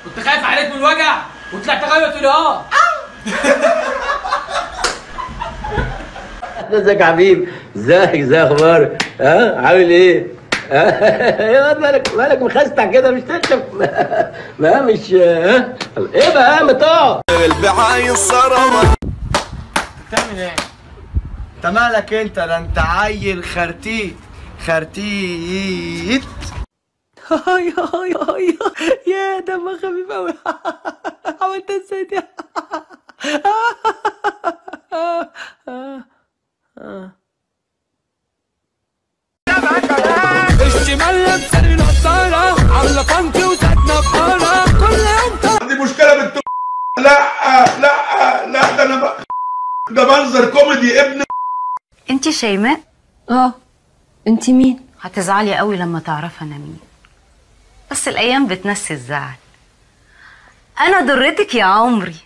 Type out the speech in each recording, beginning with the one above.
كنت خايف عليك من الوجع وطلعت غاوي تقول اه ازيك يا حبيب ازيك ازاي اخبارك ها عامل ايه ها يا واد مالك مالك مخستع كده مش تنشف ما مش ها ايه بقى ما تقعد بتعمل ايه؟ انت مالك انت ده انت عيل خرتيت خرتيت هاي هاي هاي يا دم خفيف قوي عملت ازاي دي الشمال لابسه نضاره عامله فانك وساتنا بحاره كل يوم عندي مشكله بالت لا لا لا ده انا ب... ده منظر كوميدي ابن انت شيماء اه انت مين هتزعلي قوي لما تعرفي انا مين بس الايام بتنسي الزعل انا ضرتك يا عمري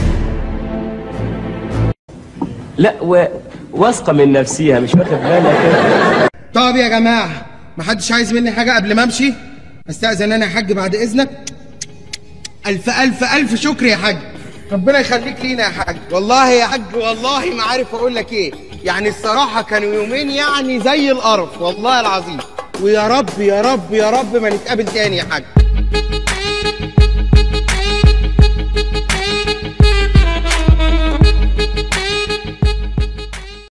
لا و... واثقه من نفسيها مش واخد بالك طب يا جماعه محدش عايز مني حاجه قبل ما امشي استاذن انا يا حاج بعد اذنك الف الف الف شكر يا حاج ربنا يخليك لينا يا حاج والله يا حاج والله ما عارف اقول لك ايه يعني الصراحه كانوا يومين يعني زي القرف والله العظيم ويا رب يا رب يا رب ما نتقابل تاني يا حاج